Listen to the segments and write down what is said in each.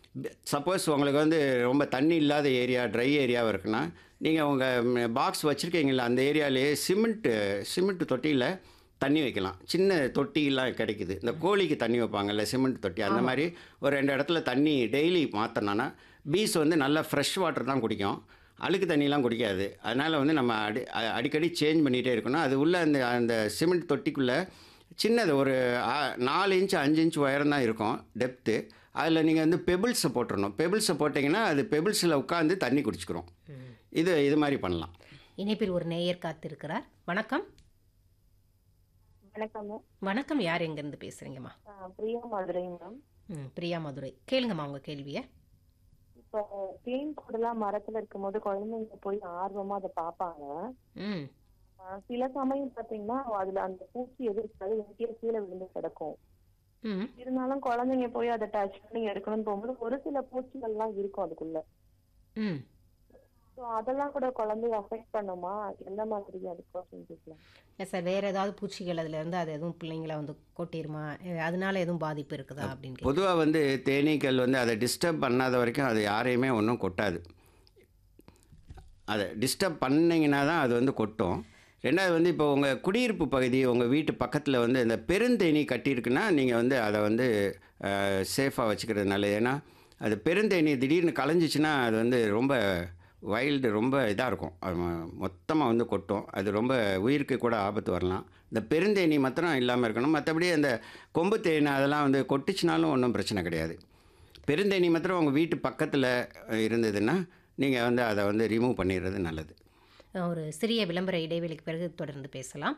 Suppose உங்களுக்கு வந்து ரொம்ப தண்ணி இல்லாத ஏரியா ட்ரை ஏரியாவாக இருக்குன்னா நீங்கள் உங்கள் பாக்ஸ் வச்சுருக்கீங்களா அந்த ஏரியாவிலேயே சிமெண்ட்டு சிமெண்ட் தொட்டியில் தண்ணி வைக்கலாம் சின்ன தொட்டிலாம் கிடைக்குது இந்த கோழிக்கு தண்ணி வைப்பாங்கல்ல சிமெண்ட் தொட்டி அந்த மாதிரி ஒரு ரெண்டு இடத்துல தண்ணி டெய்லி மாற்றினோன்னா பீஸ் வந்து நல்லா ஃப்ரெஷ் வாட்டர் தான் குடிக்கும் அழுக்கு தண்ணிலாம் குடிக்காது அதனால் வந்து நம்ம அடி அ- அடிக்கடி சேஞ்ச் பண்ணிகிட்டே இருக்கணும் அது உள்ள அந்த அந்த சிமெண்ட் தொட்டிக்குள்ளே சின்னது ஒரு ஆ, நாலு இன்ச் அஞ்சு இன்ச் உயரம் தான் இருக்கும் டெப்த்து அதில் நீங்கள் வந்து பெபிள்ஸை போட்டுறணும் பெபிள்ஸை போட்டிங்கன்னா அது பெபிள்ஸில் உட்காந்து தண்ணி குடிச்சுக்கிறோம் இது இது மாதிரி பண்ணலாம் இணைப்பில் ஒரு நேயர் காத்திருக்கிறார் வணக்கம் வணக்கங்க வணக்கம் யார் எங்கேருந்து பேசுகிறீங்கம்மா ஆ, பிரியா மதுரை மேம் ம் பிரியா மதுரை கேளுங்கம்மா உங்கள் கேள்வியை இப்போ தேன் கூடலாம் மரத்துல இருக்கும்போது குழந்தைங்க போய் ஆர்வமா அதை பார்ப்பாங்க ம் ஆ, சில சமயம் பாத்தீங்கன்னா அதுல அந்த பூச்சி எதிர்க்காது எங்கேயோ கீழே விழுந்து கிடக்கும் ம் இருந்தாலும் குழந்தைங்க போய் அதை டச் பண்ணி எடுக்கணும்னு போகும்போது ஒரு சில பூச்சிகள்லாம் இருக்கும் அதுக்குள்ள ம் ஸோ அதெல்லாம் கூட குழந்தைய அஃபெக்ட் பண்ணுமா எந்த மாதிரி அதுக்கு செஞ்சுக்கலாம் இல்லை சார் வேறு ஏதாவது பூச்சிகள் அதுல இருந்து அது எதுவும் பிள்ளைங்கள வந்து கொட்டிருமா அஹ் அதனால எதுவும் பாதிப்பு இருக்குதா அப்படின்னு கேக்குறேன். பொதுவாக வந்து தேனீக்கள் வந்து அதை டிஸ்டர்ப் பண்ணாத வரைக்கும் அது யாரையுமே ஒன்றும் கொட்டாது அதை டிஸ்டர்ப் பண்ணிங்கன்னா தான் அது வந்து கொட்டும் ரெண்டாவது வந்து இப்போ உங்கள் குடியிருப்பு பகுதி உங்கள் வீட்டு பக்கத்தில் வந்து இந்த பெருந்தேனி கட்டியிருக்குன்னா நீங்கள் வந்து அதை வந்து சேஃபாக வச்சுக்கிறது நல்லது ஏன்னா அது பெருந்தேனி திடீர்னு கலைஞ்சிச்சின்னா அது வந்து ரொம்ப வைல்டு ரொம்ப இதாக இருக்கும் மொத்தமாக வந்து கொட்டும் அது ரொம்ப உயிருக்கு கூட ஆபத்து வரலாம் இந்த பெருந்தேனி மாத்திரம் இல்லாமல் இருக்கணும் மற்றபடி அந்த கொம்பு தேனி அதெல்லாம் வந்து கொட்டுச்சுனாலும் ஒன்றும் பிரச்சனை கிடையாது பெருந்தேனி மாத்திரம் உங்கள் வீட்டு பக்கத்தில் இருந்ததுன்னா நீங்கள் வந்து அதை வந்து ரிமூவ் பண்ணிடுறது நல்லது அஹ் ஒரு சிறிய விளம்பர இடைவெளிக்கு பிறகு தொடர்ந்து பேசலாம்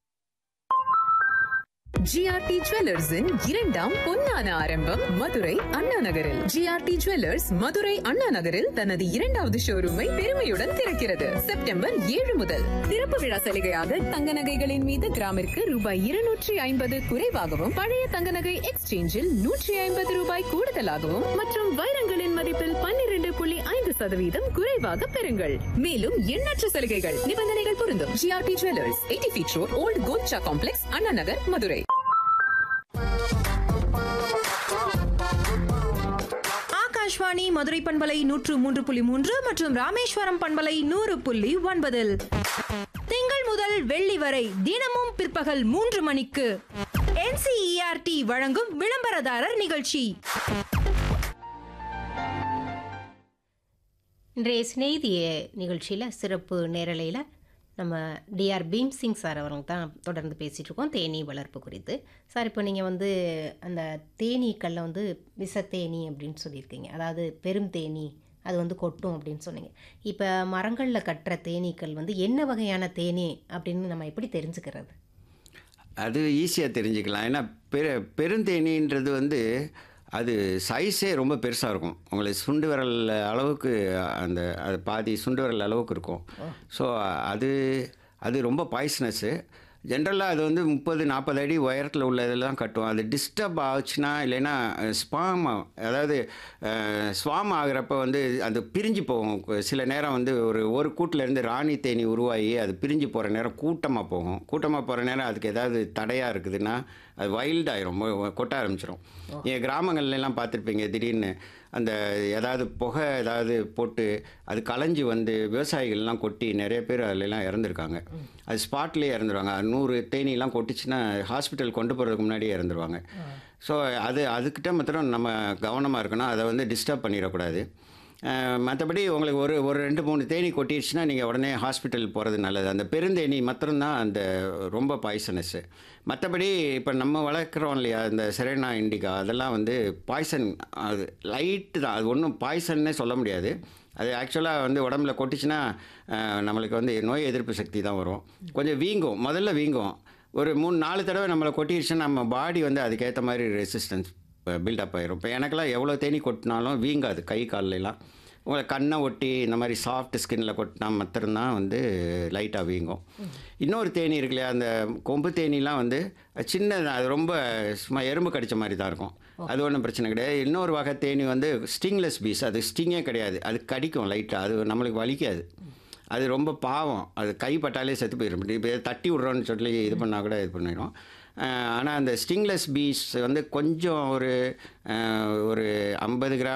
ஜிஆர்டி ஜுவல்லர்ஸின் இரண்டாம் பொன்னான ஆரம்பம் மதுரை அண்ணா நகரில் ஜிஆர்டி ஜுவல்லர்ஸ் மதுரை அண்ணா நகரில் தனது இரண்டாவது ஷோரூமை பெருமையுடன் திறக்கிறது செப்டம்பர் ஏழு முதல் திறப்பு விழா சலுகையாக தங்க நகைகளின் மீது கிராமிற்கு ரூபாய் இருநூற்றி ஐம்பது குறைவாகவும் பழைய தங்க நகை எக்ஸ்சேஞ்சில் நூற்றி ஐம்பது ரூபாய் கூடுதலாகவும் மற்றும் வைரங்களின் மதிப்பில் பன்னிரண்டு புள்ளி ஐந்து சதவீதம் குறைவாக பெறுங்கள் மேலும் எண்ணற்ற சலுகைகள் நிபந்தனைகள் பொருந்தும் GRT jewellers eighty feet road old Golcha complex Anna Nagar Madurai Akashvani Madurai பண்பலை நூற்று மூன்று புள்ளி மூன்று மற்றும் ராமேஸ்வரம் பண்பலை நூறு புள்ளி ஒன்பதில் திங்கள் முதல் வெள்ளி வரை தினமும் பிற்பகல் மூன்று மணிக்கு NCERT வழங்கும் விளம்பரதாரர் நிகழ்ச்சி இன்றைய சிநேகிதிய நிகழ்ச்சியில் சிறப்பு நேரலையில் நம்ம டிஆர் பீம் சிங் சார் அவங்க தான் தொடர்ந்து பேசிகிட்டு இருக்கோம் தேனீ வளர்ப்பு குறித்து சார் இப்போ நீங்கள் வந்து அந்த தேனீக்களில் வந்து விஷத்தேனி அப்படின்னு சொல்லியிருக்கீங்க அதாவது பெரும் தேனீ அது வந்து கொட்டும் அப்படின்னு சொன்னீங்க இப்போ மரங்களில் கட்டுற தேனீக்கள் வந்து என்ன வகையான தேனீ அப்படின்னு நம்ம எப்படி தெரிஞ்சுக்கிறது அது ஈஸியாக தெரிஞ்சுக்கலாம் ஏன்னா பெரு பெருந்தேனின்றது வந்து அது சைஸே ரொம்ப பெருசாக இருக்கும் உங்களுக்கு சுண்டு விரல் அளவுக்கு அந்த அது பாதி சுண்டு விரல் அளவுக்கு இருக்கும் ஸோ அது அது ரொம்ப பாய்ஸ்னஸ்ஸு ஜென்ரலாக அது வந்து முப்பது நாற்பது அடி உயரத்தில் உள்ள இதெல்லாம் கட்டும் அது டிஸ்டர்ப் ஆச்சுன்னா இல்லைன்னா ஸ்பாம் அதாவது ஸ்வாம் ஆகிறப்ப வந்து அது பிரிஞ்சு போகும் சில நேரம் வந்து ஒரு ஒரு கூட்டிலேருந்து ராணி தேனி உருவாகி அது பிரிஞ்சு போகிற நேரம் கூட்டமாக போகும் கூட்டமாக போகிற நேரம் அதுக்கு ஏதாவது தடையாக இருக்குதுன்னா அது வைல்ட் ஆயிரும் மொ- கொட்ட ஆரம்பிச்சிடும் என் கிராமங்கள்ல எல்லாம் பார்த்துருப்பீங்க திடீர்னு அந்த ஏதாவது புகை ஏதாவது போட்டு அது களைஞ்சி வந்து விவசாயிகள்லாம் கொட்டி நிறைய பேர் அதுலலாம் இறந்துருக்காங்க அது ஸ்பாட்லேயே இறந்துருவாங்க அது நூறு தேனீலாம் கொட்டிச்சுன்னா ஹாஸ்பிட்டல் கொண்டு போகிறதுக்கு முன்னாடியே இறந்துருவாங்க ஸோ அது அதுக்கிட்ட மாத்திரம் நம்ம கவனமாக இருக்கணும் அதை வந்து டிஸ்டர்ப் பண்ணிடக்கூடாது மற்றபடி உங்களுக்கு ஒரு ஒரு ரெண்டு மூணு தேனி கொட்டிடுச்சுன்னா நீங்கள் உடனே ஹாஸ்பிட்டல் போகிறது நல்லது அந்த பெருந்தேனி மாத்திரம்தான் அந்த ரொம்ப பாய்சனஸ்ஸு மற்றபடி இப்போ நம்ம வளர்க்குறோம் இல்லையா இந்த செரேனா இண்டிகா அதெல்லாம் வந்து பாய்சன் அது லைட்டு தான் அது ஒன்றும் பாய்சன்னே சொல்ல முடியாது அது ஆக்சுவலாக வந்து உடம்புல கொட்டிச்சுன்னா அஹ், நம்மளுக்கு வந்து நோய் எதிர்ப்பு சக்தி தான் வரும் கொஞ்சம் வீங்கும் முதல்ல வீங்கும் ஒரு மூணு நாலு தடவை நம்மளை கொட்டிடுச்சுன்னா நம்ம பாடி வந்து அதுக்கேற்ற மாதிரி ரெசிஸ்டன்ஸ் பில்டப் ஆயிரும் இப்போ எனக்கெல்லாம் எவ்வளோ தேனி கொட்டினாலும் வீங்காது கை கால்லலாம் உங்களை கண்ணை ஒட்டி இந்த மாதிரி சாஃப்ட் ஸ்கின்ல கொட்டினா மாத்திரம்தான் வந்து லைட்டாக வீங்கும் இன்னொரு தேனி இருக்கு இல்லையா அந்த கொம்பு தேனிலாம் வந்து சின்ன அது ரொம்ப சும்மா எறும்பு கடிச்ச மாதிரி தான் இருக்கும் அது ஒன்றும் பிரச்சனை கிடையாது இன்னொரு வகை தேனி வந்து ஸ்டிங்லெஸ் பீஸ் அது ஸ்டிங்கே கிடையாது அது கடிக்கும் லைட்டாக அது நம்மளுக்கு வலிக்காது அது ரொம்ப பாவம் அது கை பட்டாலே செத்து போயிடும் இப்போ தட்டி விட்றோன்னு சொல்லி இது பண்ணால் கூட இது பண்ணிடும் ஆனால் அந்த ஸ்டிங்லெஸ் பீஸ் வந்து கொஞ்சம் ஒரு அஹ், ஒரு ஐம்பது கிராம்